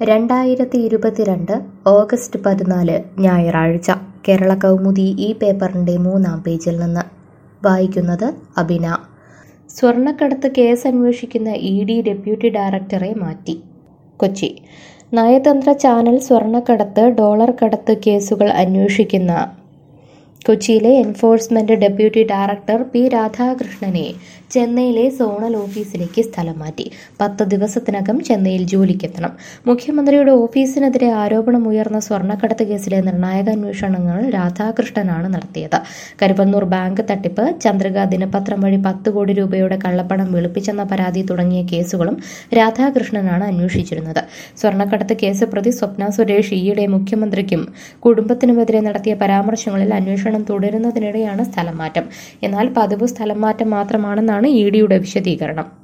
രണ്ടായിരത്തി ഇരുപത്തിരണ്ട് ഓഗസ്റ്റ് പതിനാല് ഞായറാഴ്ച കേരള കൗമുദി ഈ പേപ്പറിൻ്റെ മൂന്നാം പേജിൽ നിന്ന് വായിക്കുന്നത് അബിന സ്വർണ്ണക്കടത്ത് കേസ് അന്വേഷിക്കുന്ന ഇ ഡി ഡെപ്യൂട്ടി ഡയറക്ടറെ മാറ്റി കൊച്ചി നയതന്ത്ര ചാനൽ സ്വർണ്ണക്കടത്ത് ഡോളർ കടത്ത് കേസുകൾ അന്വേഷിക്കുന്ന കൊച്ചിയിലെ എൻഫോഴ്സ്മെന്റ് ഡെപ്യൂട്ടി ഡയറക്ടർ പി രാധാകൃഷ്ണനെ ചെന്നൈയിലെ സോണൽ ഓഫീസിലേക്ക് സ്ഥലം മാറ്റി പത്ത് ദിവസത്തിനകം ചെന്നൈയിൽ ജോലിക്കെത്തണം മുഖ്യമന്ത്രിയുടെ ഓഫീസിനെതിരെ ആരോപണമുയർന്ന സ്വർണ്ണക്കടത്ത് കേസിലെ നിർണായക അന്വേഷണങ്ങൾ രാധാകൃഷ്ണനാണ് നടത്തിയത് കരുവന്നൂർ ബാങ്ക് തട്ടിപ്പ് ചന്ദ്രിക ദിനപത്രം വഴി പത്ത് കോടി രൂപയുടെ കള്ളപ്പണം വെളുപ്പിച്ചെന്ന പരാതി തുടങ്ങിയ കേസുകളും രാധാകൃഷ്ണനാണ് അന്വേഷിച്ചിരുന്നത് സ്വർണ്ണക്കടത്ത് കേസ് പ്രതി സ്വപ്ന സുരേഷ് ഈയിടെ മുഖ്യമന്ത്രിക്കും കുടുംബത്തിനുമെതിരെ നടത്തിയ പരാമർശങ്ങളിൽ അന്വേഷണം തുടരുന്നതിനിടെയാണ് സ്ഥലം മാറ്റം എന്നാൽ പതിവ് സ്ഥലം മാറ്റം മാത്രമാണെന്നാണ് ഇ ഡിയുടെ വിശദീകരണം